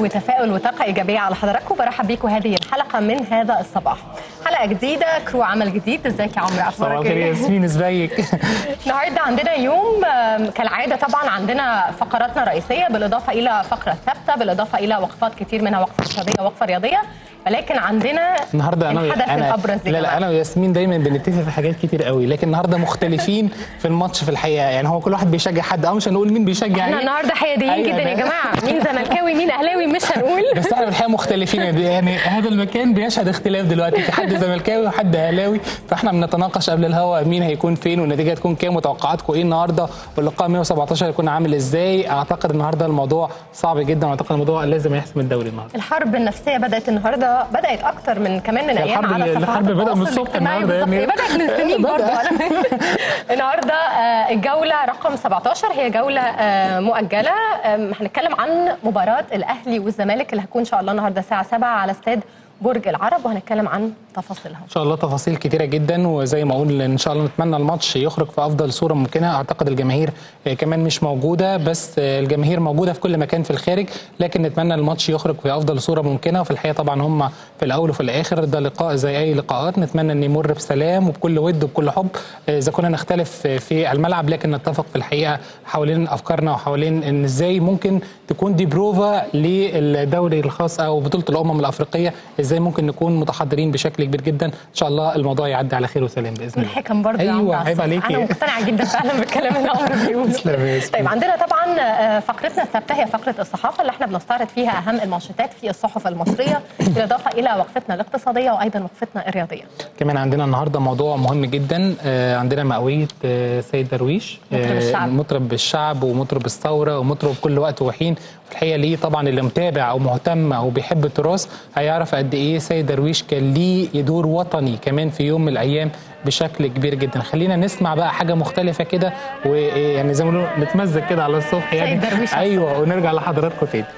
وتفاؤل وطاقة إيجابية على حضراتكم برحب بيكم هذه الحلقة من هذا الصباح حلقة جديدة كرو عمل جديد ازيك يا عمرو صباح أخبارك الخير إيه؟ ياسمين ازيك النهارده عندنا يوم آم، كالعاده طبعا عندنا فقراتنا الرئيسيه بالاضافه الى فقره ثابته بالاضافه الى وقفات كتير منها وقفه اقتصاديه ووقفه رياضيه ولكن عندنا النهارده انا الحدث انا الابرز يا لا لا جماعة. انا وياسمين دايما بنتفق في حاجات كتير قوي لكن النهارده مختلفين في الماتش في الحقيقه يعني هو كل واحد بيشجع حد اه مش هنقول مين بيشجع احنا ايه النهارده حياديين أيوة جدا ده. يا جماعه مين زملكاوي مين اهلاوي مش هنقول بس احنا في الحقيقه مختلفين يعني هذا المكان بيشهد اختلاف دلوقتي في حد زملكاوي وحد اهلاوي فاحنا بنتناقش قبل الهوا مين هيكون فين والنتيجه هتكون كام وتوقعاتكم ايه النهارده واللقاء 117 هيكون عامل ازاي اعتقد النهارده الموضوع صعب جدا واعتقد الموضوع لازم يحسم الدوري النهارده الحرب النفسيه بدات النهارده بدات اكتر من كمان من ايام الحرب- على صفحات الحرب بدأ من التواصل الصبح الاجتماعي النهاردة بالظبط. يعني. هي بدات من سنين بدأ. برضه على- النهارده آه، الجوله رقم 17 هي جوله آه، مؤجله آم، هنتكلم عن مباراه الاهلي والزمالك اللي هتكون ان شاء الله النهارده الساعه 7 على استاد برج العرب وهنتكلم عن تفاصيلها ان شاء الله تفاصيل كتيره جدا وزي ما اقول ان شاء الله نتمنى الماتش يخرج في افضل صوره ممكنه اعتقد الجماهير آه، كمان مش موجوده بس آه، الجماهير موجوده في كل مكان في الخارج لكن نتمنى الماتش يخرج في افضل صوره ممكنه وفي الحقيقه طبعا هم في الاول وفي الاخر ده لقاء زي اي لقاءات نتمنى ان يمر بسلام وبكل ود وبكل حب آه، اذا كنا نختلف في الملعب لكن نتفق في الحقيقه حوالين افكارنا وحوالين ان ازاي ممكن تكون دي بروفا للدوري الخاص او بطوله الامم الافريقيه ازاي ممكن نكون متحضرين بشكل كبير جدا ان شاء الله الموضوع يعدي على خير وسلام باذن من الله الحكم برضه يا عمرو ايوه على عيب الصبح. عليكي انا مقتنعه جدا فعلا بالكلام اللي عمرو بيقوله تسلم يا ياسمين. طيب عندنا طبعا آه، فقرتنا الثابته هي فقره الصحافه اللي احنا بنستعرض فيها اهم المانشيتات في الصحف المصريه بالاضافه الى وقفتنا الاقتصاديه وايضا وقفتنا الرياضيه كمان عندنا النهارده موضوع مهم جدا آه، عندنا مئويه آه، سيد درويش مطرب آه، الشعب. مطرب الشعب ومطرب الثوره ومطرب كل وقت وحين في الحقيقه ليه طبعا اللي متابع او مهتم او بيحب التراث هيعرف قد ايه سيد درويش كان ليه دور وطني كمان في يوم من الايام بشكل كبير جدا خلينا نسمع بقى حاجه مختلفه كده ويعني زي ما بنقول نتمزج كده على الصبح يعني سيد درويش على ايوه ونرجع لحضراتكم تاني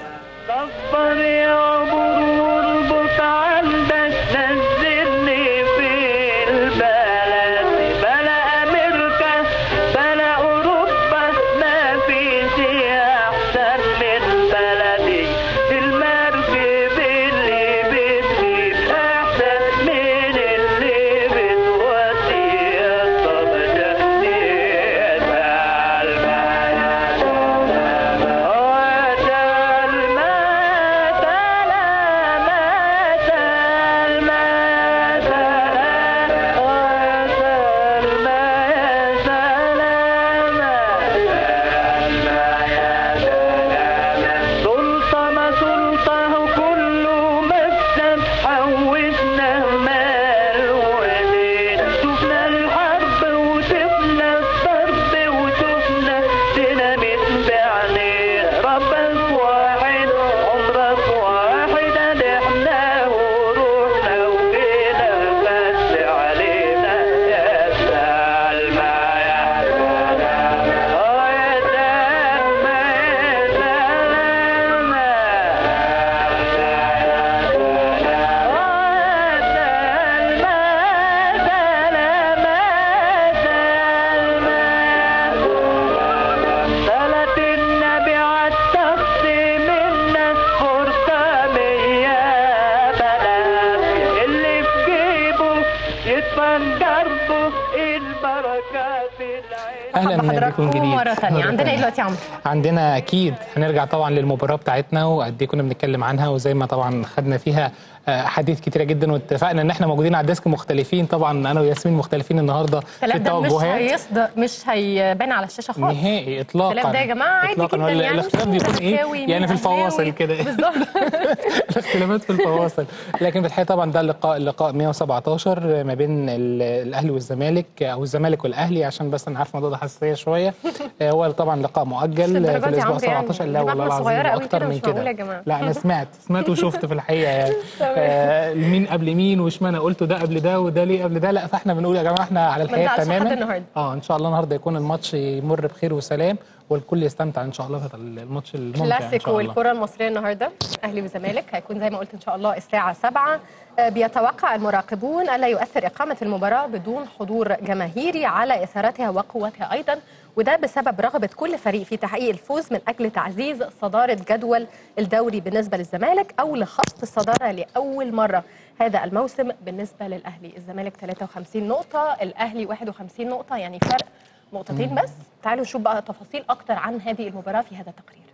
صفر يا مرور بص عندك نزلني في البلد بلا امريكا بلا اوروبا ما فيش احسن من بلدي المركب اللي بتجيب احسن من اللي بتودي طب سلطة ما سلطة كله مكسب حوشنا مال ودين شفنا الحرب وشفنا الضرب وشفنا ديناميت بعينين ربك واحد عمرك واحد احنا وروحنا وجينا بس علينا يا سلمى يا سلمى اه يا سلمى يا صلاة النبي عالشخص منا فرصة مية بلد اللي في جيبه يدفن دربه البركة في العين اهلا مرحبا بكم بحضراتكم جديد مره ثانيه عندنا ايه تانية. دلوقتي يا عمرو عندنا اكيد هنرجع طبعا للمباراه بتاعتنا وقد ايه كنا بنتكلم عنها وزي ما طبعا خدنا فيها آه، احاديث كتيره جدا واتفقنا ان احنا موجودين على الديسك مختلفين طبعا انا وياسمين مختلفين النهارده في الكلام ده مش التوجهات هيصدق مش هيبان على الشاشه خالص نهائي اطلاقا الكلام ده يا جماعه عادي إطلاقاً. جدا ولا يعني الاختلاف مش بيكون ايه زملكاوي، يعني مين في الفواصل أهلاوي. كده بالظبط الاختلافات في الفواصل لكن في الحقيقه طبعا ده اللقاء اللقاء 117 ما بين ال- الاهلي والزمالك او الزمالك والاهلي عشان بس انا عارف الموضوع ده حساسيه شويه آه، هو طبعا لقاء مش مؤجل للدرجة في دي يا الاسبوع عمرو يعني. 17 لا دماغنا والله العظيم صغيرة قوي اكتر كده، من مش معقولة كده يا جماعة. لا انا سمعت سمعت وشفت في الحقيقه يعني آه، مين قبل مين واشمعنى قلته ده قبل ده وده ليه قبل ده لا فاحنا بنقول يا جماعه احنا على ما الحقيقه نزعلش حد تماما النهارده اه ان شاء الله النهارده يكون الماتش يمر بخير وسلام والكل يستمتع ان شاء الله في الماتش الممتع ان كلاسيكو شاء الله والكره المصريه النهارده اهلي وزمالك هيكون زي ما قلت ان شاء الله الساعه 7 آه، بيتوقع المراقبون الا يؤثر اقامه المباراه بدون حضور جماهيري على اثارتها وقوتها ايضا وده بسبب رغبه كل فريق في تحقيق الفوز من اجل تعزيز صداره جدول الدوري بالنسبه للزمالك او لخفض الصداره لاول مره هذا الموسم بالنسبه للاهلي الزمالك 53 نقطه الاهلي 51 نقطه يعني فرق نقطتين بس تعالوا نشوف بقى تفاصيل اكتر عن هذه المباراه في هذا التقرير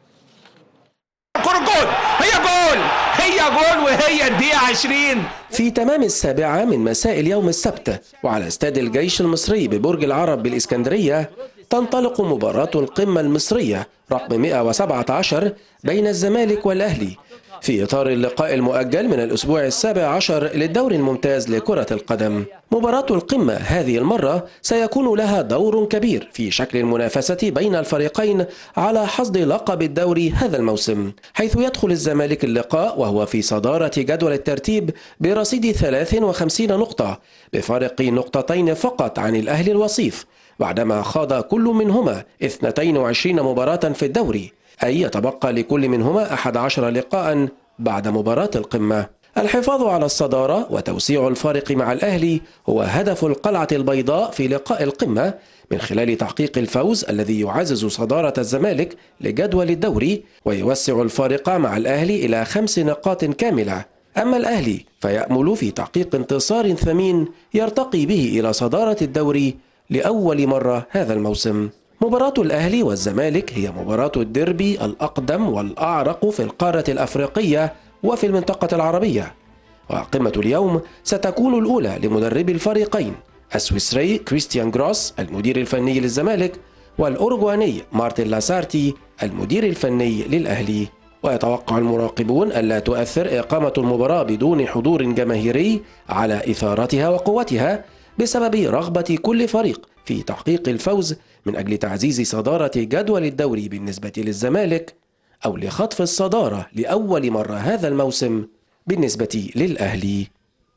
كرة جول هي جول هي جول وهي الدقيقة 20 في تمام السابعة من مساء اليوم السبت وعلى استاد الجيش المصري ببرج العرب بالإسكندرية تنطلق مباراة القمة المصرية رقم 117 بين الزمالك والأهلي في إطار اللقاء المؤجل من الأسبوع السابع عشر للدوري الممتاز لكرة القدم مباراة القمة هذه المرة سيكون لها دور كبير في شكل المنافسة بين الفريقين على حصد لقب الدوري هذا الموسم حيث يدخل الزمالك اللقاء وهو في صدارة جدول الترتيب برصيد 53 نقطة بفارق نقطتين فقط عن الأهلي الوصيف بعدما خاض كل منهما 22 مباراة في الدوري أي يتبقى لكل منهما 11 لقاء بعد مباراة القمة الحفاظ على الصدارة وتوسيع الفارق مع الأهلي هو هدف القلعة البيضاء في لقاء القمة من خلال تحقيق الفوز الذي يعزز صدارة الزمالك لجدول الدوري ويوسع الفارق مع الأهلي إلى خمس نقاط كاملة أما الأهلي فيأمل في تحقيق انتصار ثمين يرتقي به إلى صدارة الدوري لأول مرة هذا الموسم مباراة الأهلي والزمالك هي مباراة الديربي الأقدم والأعرق في القارة الأفريقية وفي المنطقة العربية وقمة اليوم ستكون الأولى لمدربي الفريقين السويسري كريستيان جروس المدير الفني للزمالك والأوروغواني مارتن لاسارتي المدير الفني للأهلي ويتوقع المراقبون ألا تؤثر إقامة المباراة بدون حضور جماهيري على إثارتها وقوتها بسبب رغبة كل فريق في تحقيق الفوز من أجل تعزيز صدارة جدول الدوري بالنسبة للزمالك أو لخطف الصدارة لأول مرة هذا الموسم بالنسبة للأهلي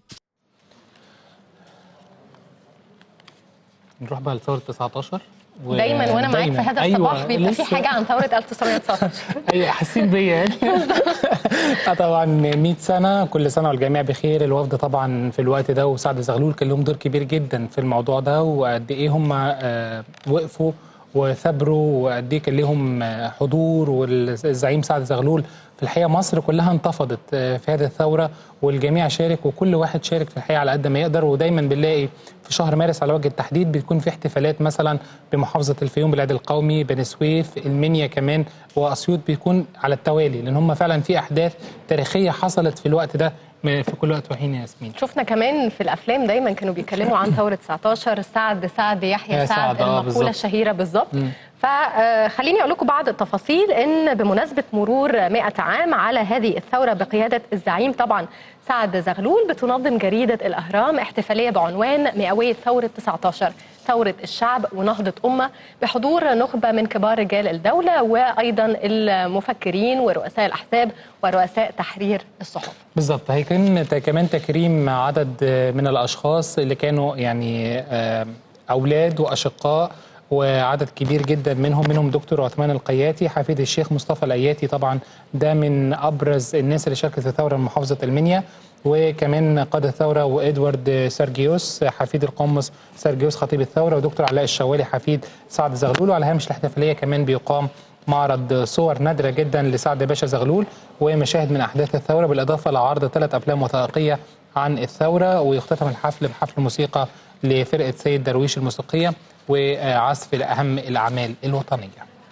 نروح بقى لثوره 19 و- دايما وانا معاك في دايماً. هذا أيوة، الصباح بيبقى في لسه- حاجه عن ثوره 1919 ايوه حاسين بيا يعني آه طبعا 100 سنه كل سنه والجميع بخير الوفد طبعا في الوقت ده وسعد زغلول كان لهم دور كبير جدا في الموضوع ده وقد ايه هم آه، وقفوا وثابروا وقد ايه كان لهم آه، حضور والزعيم سعد زغلول في الحقيقه مصر كلها انتفضت آه، في هذه الثوره والجميع شارك وكل واحد شارك في الحقيقه على قد ما يقدر ودايما بنلاقي في شهر مارس على وجه التحديد بيكون في احتفالات مثلا بمحافظه الفيوم بالعيد القومي بني سويف المنيا كمان واسيوط بيكون على التوالي لان هم فعلا في احداث تاريخيه حصلت في الوقت ده م- في كل وقت وحين يا ياسمين شفنا كمان في الافلام دايما كانوا بيتكلموا عن ثوره 19 سعد سعد يحيى يا سعد, سعد، آه، المقوله بالظبط. الشهيره بالظبط فخليني اقول لكم بعض التفاصيل ان بمناسبه مرور 100 عام على هذه الثوره بقياده الزعيم طبعا سعد زغلول بتنظم جريده الاهرام احتفاليه بعنوان مئويه ثوره 19 ثوره الشعب ونهضه امه بحضور نخبه من كبار رجال الدوله وايضا المفكرين ورؤساء الاحزاب ورؤساء تحرير الصحف بالظبط هيكون ت- كمان تكريم عدد آه، من الاشخاص اللي كانوا يعني آه، اولاد واشقاء وعدد كبير جدا منهم منهم دكتور عثمان القياتي حفيد الشيخ مصطفى الاياتي طبعا ده من ابرز الناس اللي شاركت في ثوره من محافظه المنيا وكمان قاد الثوره وادوارد سيرجيوس حفيد القمص سيرجيوس خطيب الثوره ودكتور علاء الشوالي حفيد سعد زغلول وعلى هامش الاحتفاليه كمان بيقام معرض صور نادرة جدا لسعد باشا زغلول ومشاهد من أحداث الثورة بالإضافة لعرض ثلاث أفلام وثائقية عن الثورة ويختتم الحفل بحفل موسيقى لفرقة سيد درويش الموسيقية وعزف لأهم الأعمال الوطنية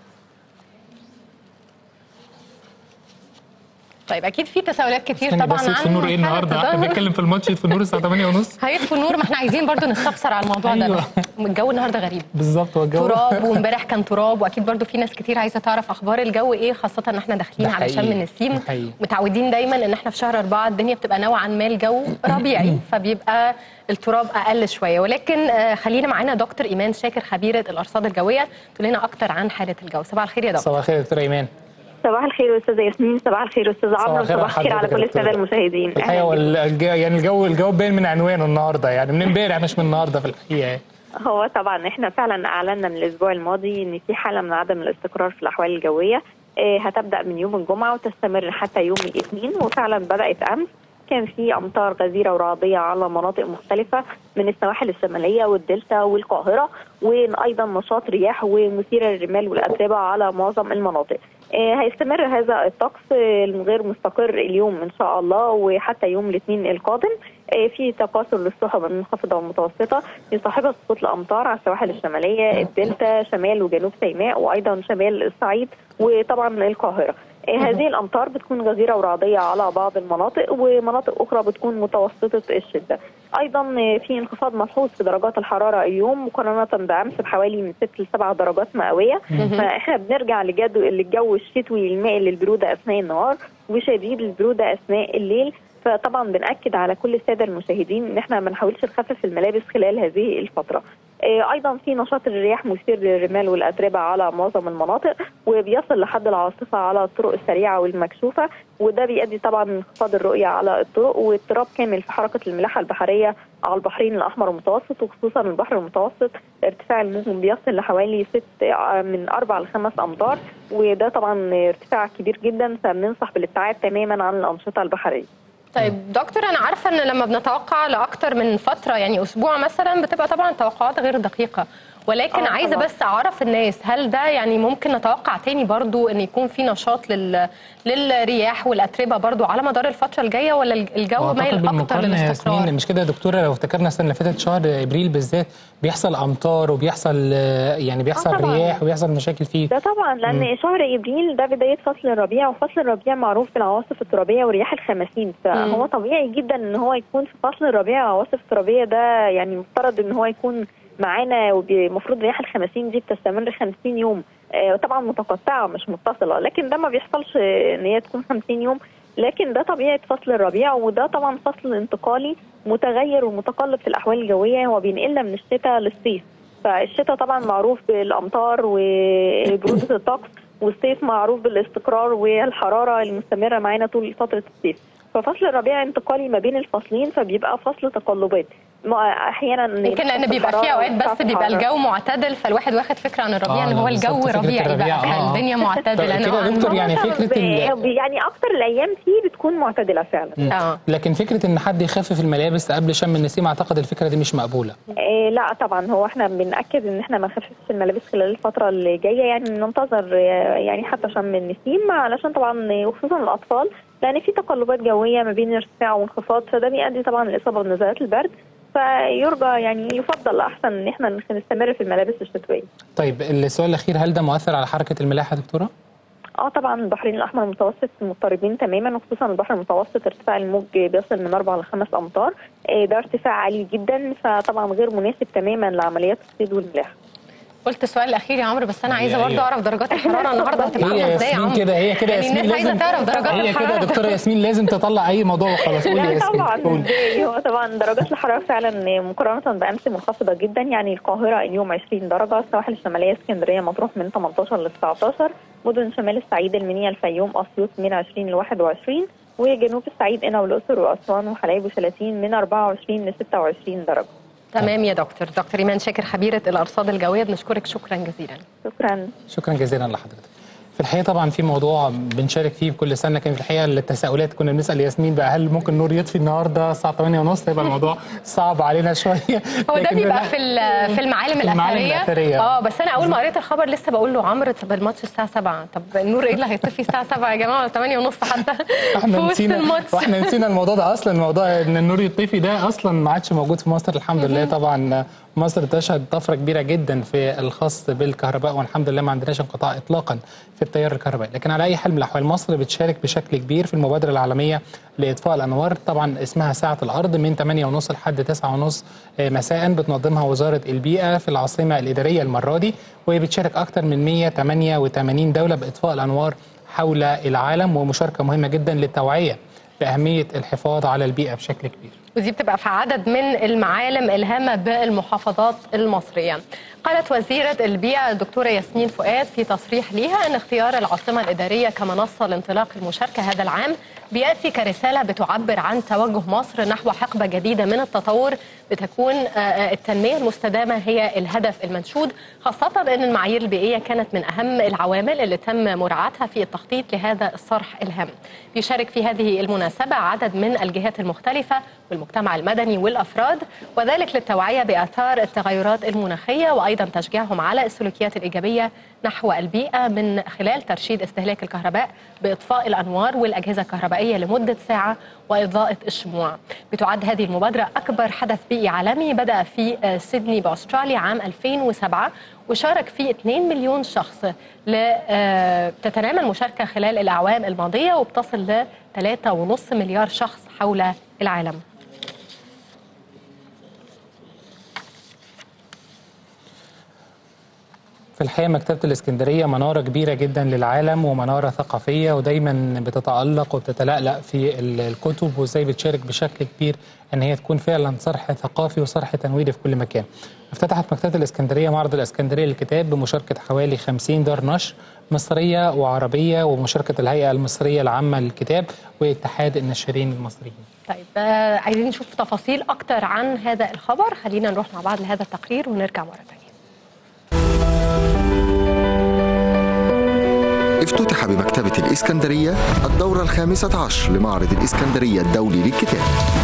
طيب اكيد في تساؤلات كتير استني طبعا بس يطفي عن النور ايه حالة النهارده احنا الظهر. بنتكلم في الماتش يطفي النور الساعه 8 ونص هيطفوا النور ما احنا عايزين برضو نستفسر على الموضوع ده أيوة. بس الجو النهارده غريب بالظبط هو الجو تراب وامبارح كان تراب واكيد برضو في ناس كتير عايزه تعرف اخبار الجو ايه خاصه ان احنا داخلين ده على شم حقيقي. النسيم ده حقيقي. متعودين دايما ان احنا في شهر أربعة الدنيا بتبقى نوعا ما الجو ربيعي فبيبقى التراب اقل شويه ولكن آه، خلينا معانا دكتور ايمان شاكر خبيره الارصاد الجويه تقول لنا اكتر عن حاله الجو صباح الخير يا دكتور صباح الخير يا دكتور ايمان صباح الخير استاذه ياسمين صباح الخير استاذ عمرو الخير صباح الخير على لحضرتك كل يا دكتور. الساده المشاهدين الحقيقه أهلاً بكم. والج- يعني الجو الجو باين من عنوانه النهارده يعني من امبارح مش من النهارده في الحقيقه يعني. هو طبعا احنا فعلا اعلنا من الاسبوع الماضي ان في حاله من عدم الاستقرار في الاحوال الجويه آه، هتبدا من يوم الجمعه وتستمر حتى يوم الاثنين وفعلا بدات امس كان في امطار غزيره ورعديه على مناطق مختلفه من السواحل الشماليه والدلتا والقاهره وايضا نشاط رياح ومثيره للرمال والاتربه على معظم المناطق. آه، هيستمر هذا الطقس آه، الغير مستقر اليوم ان شاء الله وحتى يوم الاثنين القادم آه، في تكاثر للسحب المنخفضه والمتوسطه يصاحبها سقوط الامطار على السواحل الشماليه الدلتا شمال وجنوب سيناء وايضا شمال الصعيد وطبعا القاهره. آه، هذه الامطار بتكون غزيره ورعديه على بعض المناطق ومناطق اخرى بتكون متوسطه الشده. ايضا آه، في انخفاض ملحوظ في درجات الحراره اليوم مقارنه بامس بحوالي من 6 ل 7 درجات مئويه فاحنا بنرجع لجدو للجو الشتوي المائل للبروده اثناء النهار وشديد البروده اثناء الليل فطبعا بنأكد على كل الساده المشاهدين ان احنا ما نحاولش نخفف الملابس خلال هذه الفتره. آه، ايضا في نشاط الرياح مثير للرمال والاتربه على معظم المناطق وبيصل لحد العاصفه على الطرق السريعه والمكشوفه وده بيؤدي طبعا لانخفاض الرؤيه على الطرق واضطراب كامل في حركه الملاحه البحريه على البحرين الاحمر والمتوسط وخصوصا البحر المتوسط ارتفاع الموج بيصل لحوالي ست آه، من اربع لخمس امتار وده طبعا ارتفاع كبير جدا فبننصح بالابتعاد تماما عن الانشطه البحريه. طيب دكتور انا عارفه ان لما بنتوقع لاكتر من فتره يعني اسبوع مثلا بتبقى طبعا توقعات غير دقيقه ولكن آه، عايزه طبعاً. بس اعرف الناس هل ده يعني ممكن نتوقع تاني برضو ان يكون في نشاط لل... للرياح والاتربه برضو على مدار الفتره الجايه ولا الجو واعتقد مايل اكتر بالمقارنه يا للاستقرار ياسمين مش كده يا دكتوره لو افتكرنا السنه اللي فاتت شهر ابريل بالذات بيحصل امطار وبيحصل آه، يعني بيحصل طبعاً. رياح وبيحصل مشاكل فيه ده طبعا لان شهر ابريل ده بدايه فصل الربيع وفصل الربيع معروف بالعواصف الترابيه ورياح الخماسين فهو طبيعي جدا ان هو يكون في فصل الربيع العواصف الترابيه ده يعني مفترض ان هو يكون معانا والمفروض رياح الخماسين دي بتستمر 50 يوم آه، طبعا متقطعه مش متصله لكن ده ما بيحصلش آه، ان هي تكون 50 يوم لكن ده طبيعه فصل الربيع وده طبعا فصل انتقالي متغير ومتقلب في الاحوال الجويه هو بينقلنا من الشتاء للصيف فالشتاء طبعا معروف بالامطار وبروده الطقس والصيف معروف بالاستقرار والحراره المستمره معانا طول فتره الصيف ففصل الربيع انتقالي ما بين الفصلين فبيبقى فصل تقلبات ما- احيانا يمكن لان بيبقى في اوقات بس بيبقى الجو معتدل فالواحد واخد فكره عن الربيع آه، ان لا، هو بالظبط، الجو فكرة ربيعي الربيع، بقى آه. الدنيا معتدله طب كده يا نوعاً دكتور ما. يعني فكره ال... يعني اكتر الايام فيه بتكون معتدله فعلا اه لكن فكره ان حد يخفف الملابس قبل شم النسيم اعتقد الفكره دي مش مقبوله إيه لا طبعا هو احنا بنأكد ان احنا ما نخففش الملابس خلال الفترة اللي جاية يعني ننتظر آه، يعني حتى شم النسيم علشان طبعا آه، وخصوصا الأطفال لأن في تقلبات جوية ما بين ارتفاع وانخفاض فده بيؤدي طبعا للإصابة بنزلات البرد فيرجى يعني يفضل أحسن ان احنا نخ- نستمر في الملابس الشتوية. طيب السؤال الاخير هل ده مؤثر على حركه الملاحه يا دكتوره؟ اه طبعا البحرين الاحمر المتوسط مضطربين تماما وخصوصا البحر المتوسط ارتفاع الموج بيصل من اربع لخمس امتار آه، ده ارتفاع عالي جدا فطبعا غير مناسب تماما لعمليات الصيد والملاحه قلت السؤال الاخير يا عمرو بس انا عايزه أيوة. برضه اعرف درجات الحراره النهارده هتبقى هي عامله ازاي يا ياسمين عمرو كده هي كده يعني ياسمين الناس عايزه لازم تعرف درجات هي كده الحراره دكتوره ياسمين لازم تطلع اي موضوع وخلاص قولي يا لا ياسمين طبعا قولي. ازاي هو طبعا درجات الحراره فعلا مقارنه بامس منخفضه جدا يعني القاهره اليوم 20 درجه السواحل الشماليه اسكندريه مطروح من 18 ل 19 مدن شمال الصعيد المنيا الفيوم اسيوط من 20 ل 21 وجنوب الصعيد قنا والاقصر واسوان وحلايب وشلاتين من 24 ل 26 درجه تمام يا دكتور دكتور ايمان شاكر خبيره الارصاد الجويه بنشكرك شكرا جزيلا شكرا شكرا جزيلا لحضرتك في الحقيقه طبعا في موضوع بنشارك فيه كل سنه كان في الحقيقه التساؤلات كنا بنسال ياسمين بقى هل ممكن النور يطفي النهارده الساعه 8:30 يبقى الموضوع صعب علينا شويه هو ده لكن بيبقى لا، في ال- في المعالم في المعالم الاثريه الأثرية. اه بس انا اول ما قريت الخبر لسه بقول له عمرو طب الماتش الساعه 7 طب النور ايه اللي هيطفي الساعه 7 يا جماعه ولا 8 ونص حتى في احنا وسط نسينا الماتش واحنا نسينا الموضوع ده اصلا موضوع ان النور يطفي ده اصلا ما عادش موجود في مصر الحمد لله طبعا مصر تشهد طفره كبيره جدا في الخاص بالكهرباء والحمد لله ما عندناش انقطاع اطلاقا في التيار الكهربائي لكن على اي حال من الاحوال مصر بتشارك بشكل كبير في المبادره العالميه لاطفاء الانوار طبعا اسمها ساعه الارض من 8:30 لحد 9:30 مساء بتنظمها وزاره البيئه في العاصمه الاداريه المره دي وبتشارك اكثر من 188 دوله باطفاء الانوار حول العالم ومشاركه مهمه جدا للتوعيه باهميه الحفاظ على البيئه بشكل كبير ودي بتبقى في عدد من المعالم الهامة بالمحافظات المصرية قالت وزيرة البيئة الدكتورة ياسمين فؤاد في تصريح ليها أن اختيار العاصمة الإدارية كمنصة لانطلاق المشاركة هذا العام بيأتي كرسالة بتعبر عن توجه مصر نحو حقبة جديدة من التطور بتكون آه، آه، التنمية المستدامة هي الهدف المنشود خاصة أن المعايير البيئية كانت من أهم العوامل اللي تم مراعاتها في التخطيط لهذا الصرح الهام بيشارك في هذه المناسبة عدد من الجهات المختلفة والمجتمع المدني والأفراد وذلك للتوعية بآثار التغيرات المناخية وأيضا تشجيعهم على السلوكيات الإيجابية نحو البيئة من خلال ترشيد استهلاك الكهرباء بإطفاء الأنوار والأجهزة الكهربائية لمدة ساعة وإضاءة الشموع بتعد هذه المبادرة أكبر حدث بيئي عالمي بدأ في آه، سيدني بأستراليا عام 2007 وشارك فيه 2 مليون شخص ل- آه، تتنامى المشاركة خلال الأعوام الماضية وبتصل ل 3.5 مليار شخص حول العالم في الحقيقه مكتبه الاسكندريه مناره كبيره جدا للعالم ومناره ثقافيه ودايما بتتالق وبتتلألأ في ال- الكتب وازاي بتشارك بشكل كبير ان هي تكون فعلا صرح ثقافي وصرح تنويري في كل مكان. افتتحت مكتبه الاسكندريه معرض الاسكندريه للكتاب بمشاركه حوالي 50 دار نشر مصريه وعربيه ومشاركه الهيئه المصريه العامه للكتاب واتحاد الناشرين المصريين. طيب آه، عايزين نشوف تفاصيل أكتر عن هذا الخبر خلينا نروح مع بعض لهذا التقرير ونرجع مرة تانية افتتح بمكتبة الإسكندرية الدورة الخامسة عشر لمعرض الإسكندرية الدولي للكتاب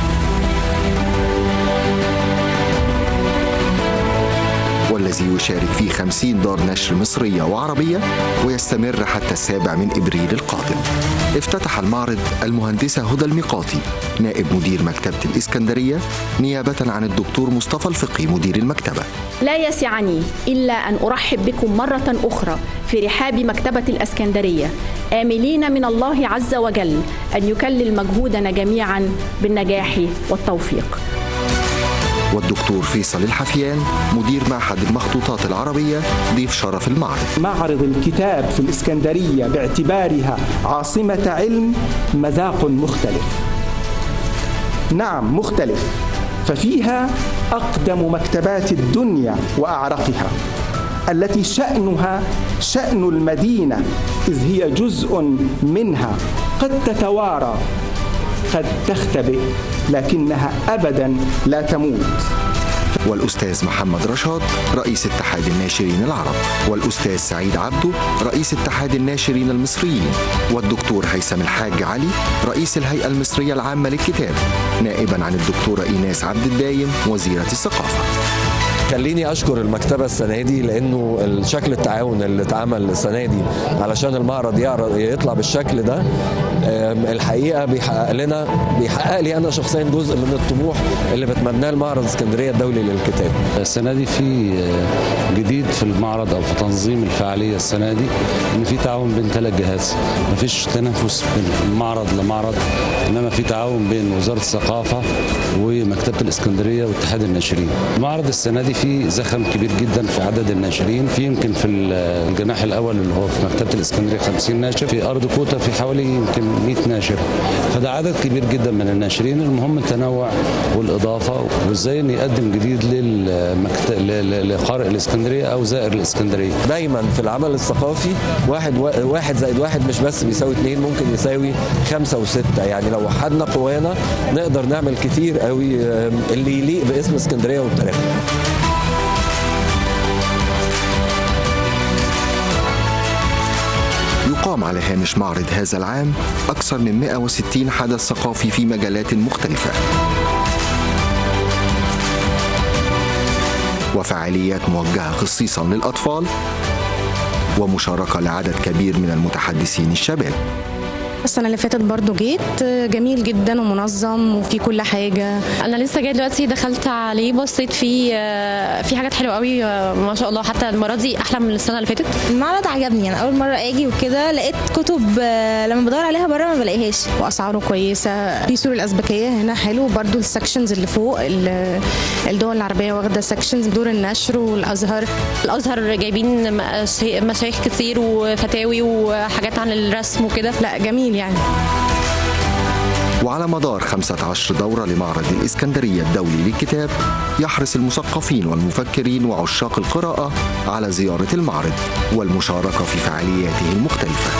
والذي يشارك فيه خمسين دار نشر مصرية وعربية ويستمر حتى السابع من إبريل القادم افتتح المعرض المهندسة هدى الميقاتي نائب مدير مكتبة الإسكندرية نيابة عن الدكتور مصطفى الفقي مدير المكتبة لا يسعني إلا أن أرحب بكم مرة أخرى في رحاب مكتبة الأسكندرية آملين من الله عز وجل أن يكلل مجهودنا جميعا بالنجاح والتوفيق والدكتور فيصل الحفيان مدير معهد المخطوطات العربية ضيف شرف المعرض معرض الكتاب في الإسكندرية باعتبارها عاصمة علم مذاق مختلف نعم مختلف ففيها أقدم مكتبات الدنيا وأعرقها التي شأنها شأن المدينة إذ هي جزء منها قد تتوارى قد تختبئ لكنها أبدا لا تموت والأستاذ محمد رشاد رئيس اتحاد الناشرين العرب والأستاذ سعيد عبده رئيس اتحاد الناشرين المصريين والدكتور هيثم الحاج علي رئيس الهيئة المصرية العامة للكتاب نائبا عن الدكتورة إيناس عبد الدايم وزيرة الثقافة خليني اشكر المكتبه السنه دي لانه الشكل التعاون اللي اتعمل السنه دي علشان المعرض يعرض يطلع بالشكل ده آم، الحقيقه بيحقق لنا بيحقق لي انا شخصيا جزء من الطموح اللي بتمناه المعرض اسكندريه الدولي للكتاب السنة دي في جديد في المعرض أو في تنظيم الفعالية السنة دي إن في تعاون بين ثلاث جهات مفيش تنافس بين معرض لمعرض إنما في تعاون بين وزارة الثقافة ومكتبة الإسكندرية واتحاد الناشرين المعرض السنة دي فيه زخم كبير جدا في عدد الناشرين في يمكن في الجناح الأول اللي هو في مكتبة الإسكندرية 50 ناشر في أرض كوتا في حوالي يمكن 100 ناشر فده عدد كبير جدا من الناشرين المهم التنوع والإضافة وإزاي إن يقدم جديد للمكت... ل- ل- لقارئ الإسكندرية أو زائر الإسكندرية دايما في العمل الثقافي واحد واحد زائد واحد مش بس بيساوي اتنين ممكن يساوي خمسة وستة يعني لو وحدنا قوانا نقدر نعمل كتير قوي آم، اللي يليق باسم اسكندرية وبتاريخها يقام على هامش معرض هذا العام أكثر من 160 حدث ثقافي في مجالات مختلفة وفعاليات موجهة خصيصا للأطفال ومشاركة لعدد كبير من المتحدثين الشباب السنة اللي فاتت برضو جيت جميل جدا ومنظم وفي كل حاجة انا لسه جاي دلوقتي دخلت عليه بصيت فيه آه، في حاجات حلوه قوي آه، ما شاء الله حتى المره دي احلى من السنه اللي فاتت المعرض عجبني انا اول مره اجي وكده لقيت كتب آه، لما بدور عليها بره ما بلاقيهاش وأسعاره كويسة في سور الأزبكية هنا حلو برضو السكشنز اللي فوق ال- الدول العربية واخدة سكشنز دور النشر والأزهر الازهر جايبين مش- مشايخ كتير وفتاوي وحاجات عن الرسم وكده لا جميل يعني وعلى مدار 15 دورة لمعرض الإسكندرية الدولي للكتاب يحرص المثقفين والمفكرين وعشاق القراءة على زيارة المعرض والمشاركة في فعالياته المختلفة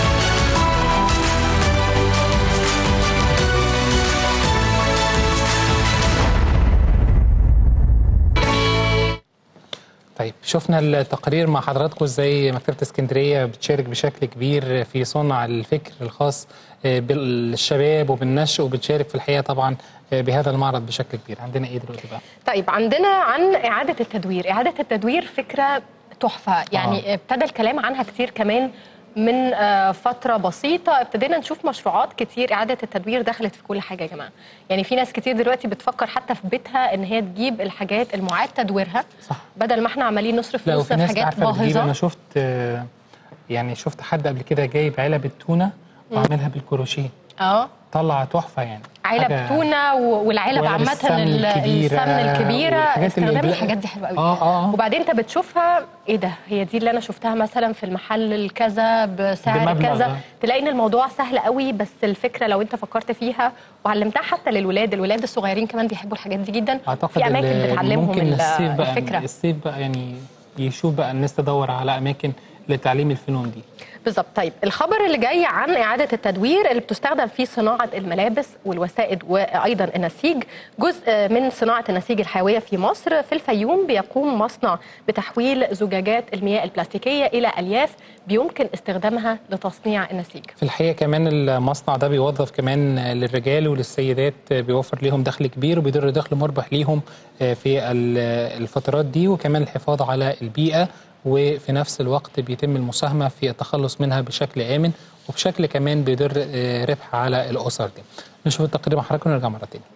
طيب شفنا التقرير مع حضراتكم ازاي مكتبه اسكندريه بتشارك بشكل كبير في صنع الفكر الخاص بالشباب وبالنشء وبتشارك في الحقيقه طبعا بهذا المعرض بشكل كبير عندنا ايه دلوقتي بقى طيب عندنا عن اعاده التدوير اعاده التدوير فكره تحفه يعني آه. ابتدى الكلام عنها كتير كمان من آه، فتره بسيطه ابتدينا نشوف مشروعات كتير اعاده التدوير دخلت في كل حاجه يا جماعه يعني في ناس كتير دلوقتي بتفكر حتى في بيتها ان هي تجيب الحاجات المعاد تدويرها صح. بدل ما احنا عمالين نصرف لا فلوسنا وفي في ناس حاجات عارفه بتجيب انا باهظه شفت آه، يعني شفت حد قبل كده جايب علب التونه مم. وعاملها بالكروشيه اه طلع تحفه يعني علب حاجة- تونه و- والعلب وعلب عامه السمن ال- الكبيرة السمن الكبيره والحاجات اللي استخدام بلا- الحاجات دي حلوه قوي اه اه وبعدين انت بتشوفها ايه ده هي دي اللي انا شفتها مثلا في المحل الكذا بسعر بمبلغ كذا ده. تلاقي ان الموضوع سهل قوي بس الفكره لو انت فكرت فيها وعلمتها حتى للولاد الولاد الصغيرين كمان بيحبوا الحاجات دي جدا اعتقد في اماكن ال- بتعلمهم ممكن ال- الصيف بقى الفكره الصيف بقى يعني يشوف بقى الناس تدور على اماكن لتعليم الفنون دي بالظبط طيب الخبر اللي جاي عن إعادة التدوير اللي بتستخدم في صناعة الملابس والوسائد وأيضا النسيج جزء من صناعة النسيج الحيوية في مصر في الفيوم بيقوم مصنع بتحويل زجاجات المياه البلاستيكية إلى ألياف بيمكن استخدامها لتصنيع النسيج في الحقيقه كمان المصنع ده بيوظف كمان للرجال وللسيدات بيوفر ليهم دخل كبير وبيدر دخل مربح ليهم في ال- الفترات دي وكمان الحفاظ على البيئه وفي نفس الوقت بيتم المساهمه في التخلص منها بشكل امن وبشكل كمان بيدر ربح على الاسر دي. نشوف التقرير مع حضراتكم ونرجع مره تاني.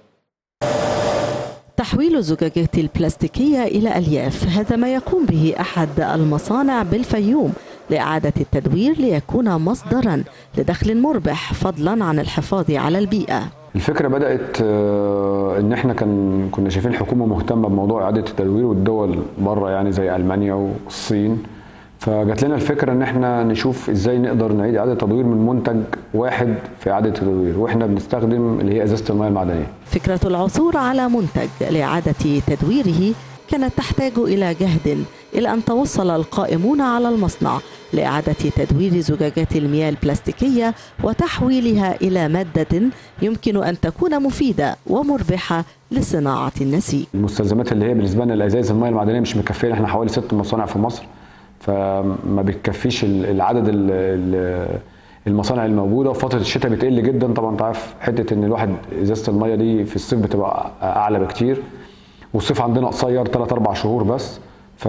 تحويل الزجاجات البلاستيكية إلى ألياف هذا ما يقوم به أحد المصانع بالفيوم لإعادة التدوير ليكون مصدرا لدخل مربح فضلا عن الحفاظ على البيئة الفكره بدات آه، ان احنا كان كنا شايفين الحكومه مهتمه بموضوع اعاده التدوير والدول بره يعني زي المانيا والصين فجات لنا الفكره ان احنا نشوف ازاي نقدر نعيد اعاده تدوير من منتج واحد في اعاده التدوير واحنا بنستخدم اللي هي ازازه المياه المعدنيه فكرة العثور على منتج لإعادة تدويره كانت تحتاج إلى جهد إلى أن توصل القائمون على المصنع لإعادة تدوير زجاجات المياه البلاستيكية وتحويلها إلى مادة يمكن أن تكون مفيدة ومربحة لصناعة النسيج المستلزمات اللي هي بالنسبه لنا الازاز المياه المعدنيه مش مكفيه احنا حوالي ست مصانع في مصر فما بتكفيش ال- العدد ال- ال- المصانع الموجوده وفتره الشتاء بتقل جدا طبعا انت عارف حته ان الواحد ازازه المياه دي في الصيف بتبقى اعلى بكتير والصيف عندنا قصير 3 4 شهور بس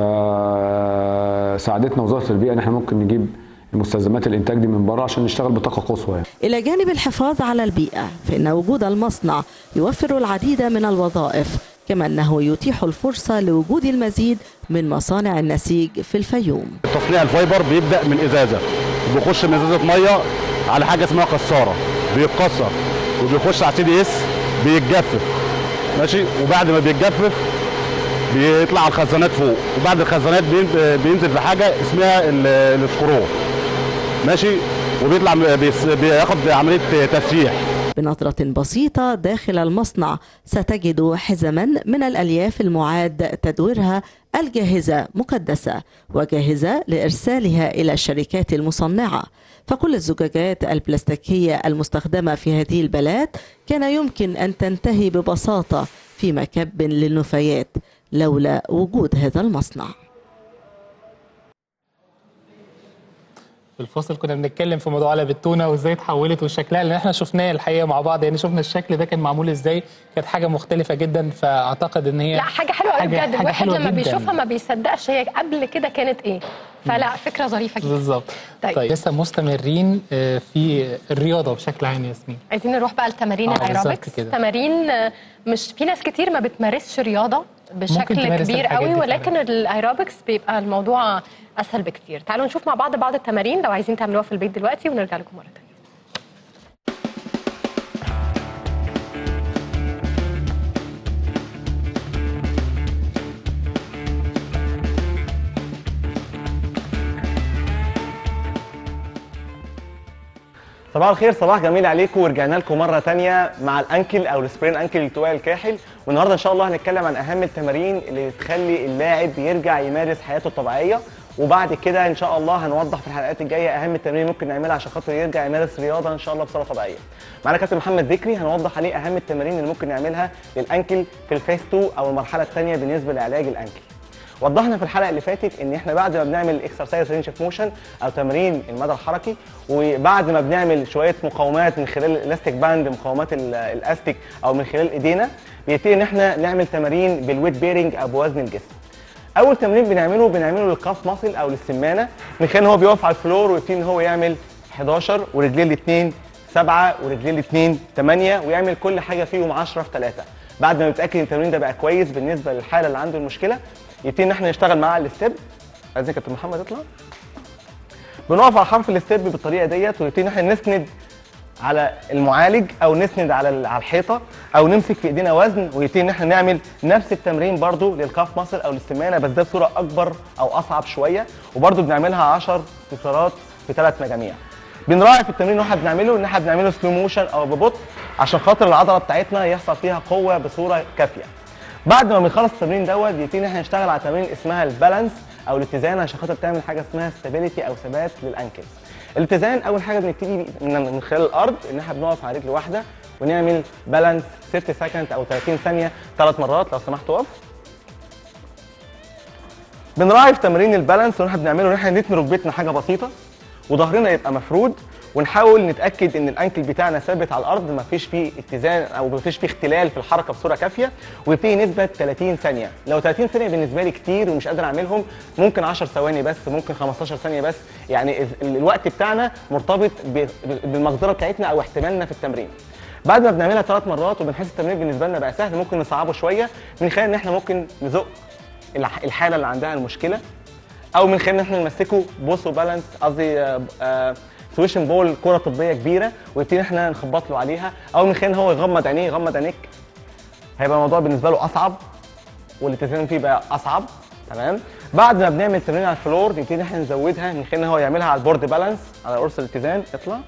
فساعدتنا وزاره البيئه ان احنا ممكن نجيب مستلزمات الانتاج دي من بره عشان نشتغل بطاقه قصوى يعني. إلى جانب الحفاظ على البيئة فإن وجود المصنع يوفر العديد من الوظائف كما أنه يتيح الفرصة لوجود المزيد من مصانع النسيج في الفيوم تصنيع الفايبر بيبدا من ازازه وبيخش من ازازه ميه على حاجه اسمها كساره بيتكسر وبيخش على سي دي اس بيتجفف ماشي وبعد ما بيتجفف بيطلع على الخزانات فوق وبعد الخزانات بين- بينزل في حاجه اسمها ال- السكرو ماشي وبيطلع بيس- بياخد عمليه تسييح بنظرة بسيطة داخل المصنع ستجد حزما من الألياف المعاد تدويرها الجاهزة مكدسة وجاهزة لإرسالها إلى الشركات المصنعة فكل الزجاجات البلاستيكية المستخدمة في هذه البلاد كان يمكن أن تنتهي ببساطة في مكب للنفايات لولا وجود هذا المصنع في الفصل كنا بنتكلم في موضوع علب التونه وازاي اتحولت وشكلها لان احنا شفناه الحقيقه مع بعض يعني شفنا الشكل ده كان معمول ازاي كانت حاجه مختلفه جدا فاعتقد ان هي لا حاجه حلوه قوي حاجة- بجد حاجة الواحد حلوة لما جداً. بيشوفها ما بيصدقش هي قبل كده كانت ايه فلا فكره ظريفه جدا بالظبط طيب. طيب. لسه مستمرين آه، في الرياضه بشكل عام يا ياسمين عايزين نروح بقى لتمارين آه، الايروبكس بالظبط كده. تمارين آه، مش في ناس كتير ما بتمارسش رياضه بشكل تمارس كبير الحاجات قوي دي ولكن الايروبكس بيبقى الموضوع اسهل بكتير تعالوا نشوف مع بعض بعض التمارين لو عايزين تعملوها في البيت دلوقتي ونرجع لكم مره تانية صباح الخير صباح جميل عليكم ورجعنا لكم مره تانية مع الانكل او السبرين انكل التواء الكاحل والنهارده ان شاء الله هنتكلم عن اهم التمارين اللي تخلي اللاعب يرجع يمارس حياته الطبيعيه وبعد كده ان شاء الله هنوضح في الحلقات الجايه اهم التمارين اللي ممكن نعملها عشان خاطر يرجع يمارس رياضه ان شاء الله بصوره طبيعيه. معانا كابتن محمد ذكري هنوضح عليه اهم التمارين اللي ممكن نعملها للانكل في الفيس 2 او المرحله الثانيه بالنسبه لعلاج الانكل. وضحنا في الحلقه اللي فاتت ان احنا بعد ما بنعمل اكسرسايز رينج اوف موشن او تمرين المدى الحركي وبعد ما بنعمل شويه مقاومات من خلال الالاستيك باند مقاومات ال- الاستيك او من خلال ايدينا بيبتدي ان احنا نعمل تمارين بالويت بيرنج او بوزن الجسم. اول تمرين بنعمله بنعمله للكاف ماسل او للسمانه من خلال ان هو بيقف على الفلور ويبتدي ان هو يعمل 11 ورجليه الاثنين 7 ورجليه الاثنين 8 ويعمل كل حاجه فيهم 10 في 3 بعد ما نتاكد ان التمرين ده بقى كويس بالنسبه للحاله اللي عنده المشكله يبتدي ان احنا نشتغل معاه على الستيب عايزين كابتن محمد يطلع بنقف على حرف الستيب بالطريقه ديت ونبتدي ان احنا نسند على المعالج او نسند على ال- على الحيطه او نمسك في ايدينا وزن ونبتدي ان احنا نعمل نفس التمرين برضو للكاف ماسل او للسمانه بس ده بصوره اكبر او اصعب شويه وبرضو بنعملها 10 فترات في ثلاث مجاميع بنراعي في التمرين اللي احنا بنعمله ان احنا بنعمله سلو موشن او ببطء عشان خاطر العضله بتاعتنا يحصل فيها قوه بصوره كافيه بعد ما بنخلص التمرين دوت بيبتدي ان احنا نشتغل على تمارين اسمها البالانس او الاتزان عشان خاطر تعمل حاجه اسمها ستابيليتي او ثبات للانكل الاتزان اول حاجه بنبتدي من من خلال الارض ان احنا بنقف على رجل واحده ونعمل بالانس 60 سكند او 30 ثانيه ثلاث مرات لو سمحت اقف بنراعي في تمرين البالانس اللي احنا بنعمله ان احنا نتني ركبتنا حاجه بسيطه وظهرنا يبقى مفرود ونحاول نتاكد ان الانكل بتاعنا ثابت على الارض ما فيش فيه اتزان او ما فيش فيه اختلال في الحركه بصوره كافيه ويبتدي نثبت 30 ثانيه لو 30 ثانيه بالنسبه لي كتير ومش قادر اعملهم ممكن 10 ثواني بس ممكن 15 ثانيه بس يعني ال- ال- الوقت بتاعنا مرتبط ب- ب- بالمقدره بتاعتنا او احتمالنا في التمرين بعد ما بنعملها ثلاث مرات وبنحس التمرين بالنسبه لنا بقى سهل ممكن نصعبه شويه من خلال ان احنا ممكن نزق الح- الحاله اللي عندها المشكله او من خلال ان احنا نمسكه بوسو بالانس قصدي آه، آه، سويشن بول كره طبيه كبيره ويبتدي احنا نخبط له عليها او من خلال ان هو يغمض عينيه يغمض عينيك هيبقى الموضوع بالنسبه له اصعب والاتزان فيه بقى اصعب تمام بعد ما بنعمل تمرين على الفلور نبتدي ان احنا نزودها من خلال ان هو يعملها على البورد بالانس على قرص الاتزان اطلع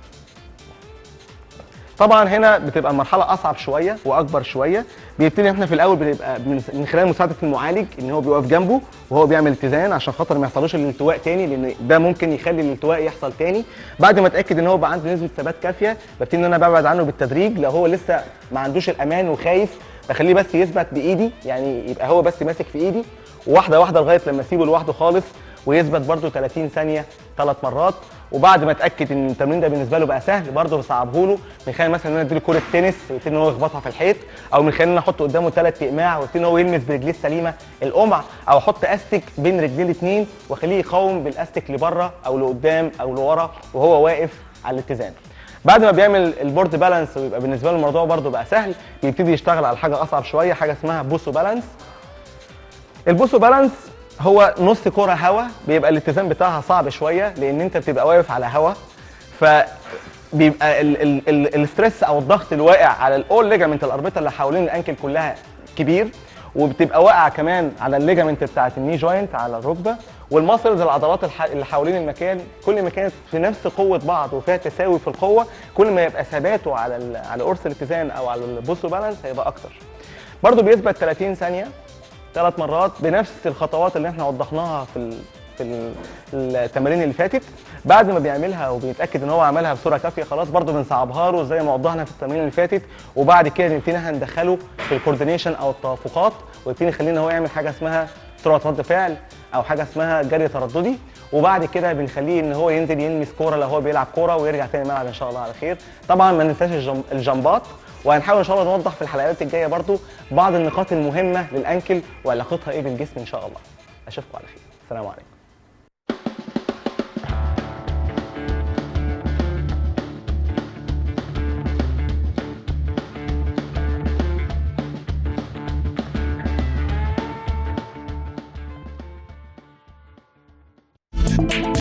طبعا هنا بتبقى المرحله اصعب شويه واكبر شويه بيبتدي احنا في الاول بنبقى من من خلال مساعده المعالج ان هو بيقف جنبه وهو بيعمل اتزان عشان خاطر ما يحصلوش الالتواء تاني لان ده ممكن يخلي الالتواء يحصل تاني بعد ما اتاكد ان هو بقى عنده نسبه ثبات كافيه ببتدي ان انا ببعد عنه بالتدريج لو هو لسه ما عندوش الامان وخايف بخليه بس يثبت بايدي يعني يبقى هو بس ماسك في ايدي واحده واحده لغايه لما اسيبه لوحده خالص ويثبت برده 30 ثانيه ثلاث مرات وبعد ما اتاكد ان التمرين ده بالنسبه له بقى سهل برده بصعبه له من خلال مثلا ان انا اديله كره تنس ويبتدي ان هو يخبطها في الحيط او من خلال ان انا احط قدامه ثلاث اقماع ويبتدي ان هو يلمس برجليه السليمه القمع او احط استك بين رجليه الاثنين واخليه يقاوم بالاستك لبره او لقدام او لورا وهو واقف على الاتزان بعد ما بيعمل البورد بالانس ويبقى بالنسبه له الموضوع برده بقى سهل بيبتدي يشتغل على حاجه اصعب شويه حاجه اسمها بوسو بالانس البوسو بالانس هو نص كرة هوا بيبقى الاتزان بتاعها صعب شوية لأن أنت بتبقى واقف على هوا فبيبقى ال- ال- ال- الاسترس أو الضغط اللي واقع على الأول ليجامنت الأربطة اللي حوالين الأنكل كلها كبير وبتبقى واقعة كمان على الليجامنت بتاعت الني جوينت على الركبة والماسلز العضلات الح- اللي حوالين المكان كل ما كانت في نفس قوة بعض وفيها تساوي في القوة كل ما يبقى ثباته على ال- على قرص الاتزان أو على البوسو بالانس هيبقى أكتر برضه بيثبت 30 ثانية ثلاث مرات بنفس الخطوات اللي احنا وضحناها في ال... في ال- التمارين اللي فاتت بعد ما بيعملها وبيتاكد ان هو عملها بصوره كافيه خلاص برضو بنصعبها له زي ما وضحنا في التمارين اللي فاتت وبعد كده نبتدي احنا ندخله في الكوردينيشن او التوافقات ويبتدي نخليه ان هو يعمل حاجه اسمها سرعه رد فعل او حاجه اسمها جري ترددي وبعد كده بنخليه ان هو ينزل يلمس كوره لو هو بيلعب كوره ويرجع تاني الملعب ان شاء الله على خير طبعا ما ننساش الجم... الجمبات وهنحاول ان شاء الله نوضح في الحلقات الجايه برضو بعض النقاط المهمه للانكل وعلاقتها ايه بالجسم ان شاء الله اشوفكم على خير السلام عليكم